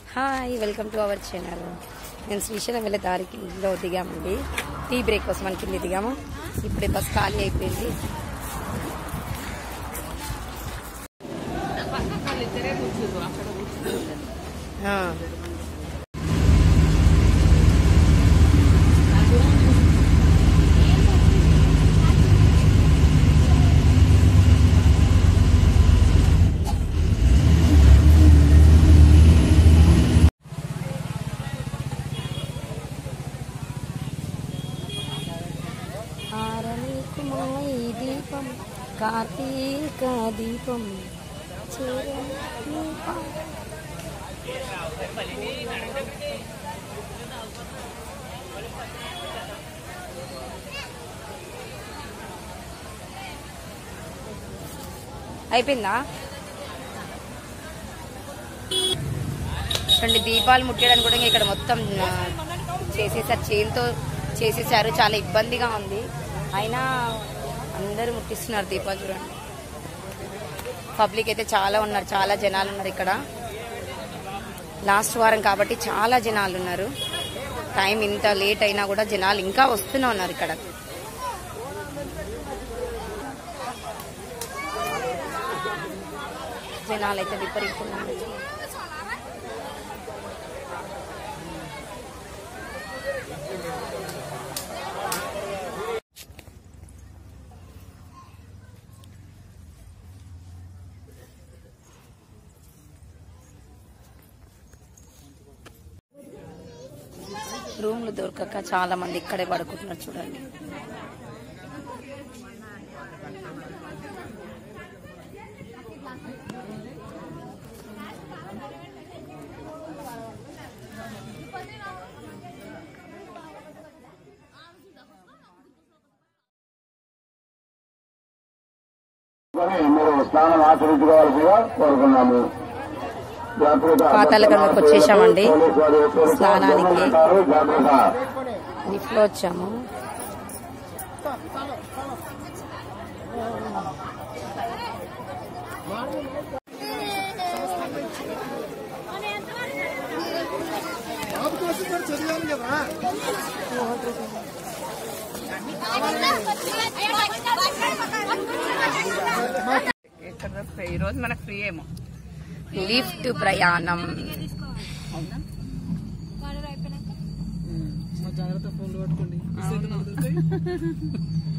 Hi welcome to our channel నేను శ్రీశైలం వెళ్ళే దారికి ఇంట్లో దిగామండి టీ బ్రేక్ కోసం మన కింద దిగాము ఇప్పుడే బస్ ఖాళీ అయిపోయింది ఆ. ఆరనీకుమై దీపం కార్తీక దీపం చేరని పా- అయిపోయిందా రెండు దీపాలు ముట్టేయడానికి కూడా ఇంకా ఇక్కడ మొత్తం ఆ, చేసేసారు చేతితో చేసేసారు చాలా ఇబ్బందిగా ఉంది అయినా అందరూ ముట్టిస్తున్నారు దీపాలు చూడండి పబ్లిక్ అయితే చాలా ఉన్నారు చాలా జనాలు ఉన్నారు ఇక్కడ లాస్ట్ వారం కాబట్టి చాలా జనాలు ఉన్నారు టైం ఇంత లేట్ అయినా కూడా జనాలు ఇంకా వస్తూనే ఉన్నారు ఇక్కడ జనాలు అయితే విపరీతంగా ఉన్నారు. రూమ్లు దొరకక చాలా మంది ఇక్కడే పడుకుంటున్నారు చూడండి మీరు స్నానం ఆచరించుకోవాల్సిగా కోరుకున్నాము పాతాళగంగకు వచ్చేసామండి. స్నానానికి. స్నానానికి జాగ్రత్త లిఫ్ట్ లో వచ్చాము ఎక్కడ ఫ్రీ ఈ రోజు మనకు ఫ్రీ ఏమో లిఫ్ట్ ప్రయాణం జాగ్రత్త ఫోన్లు పట్టుకోండి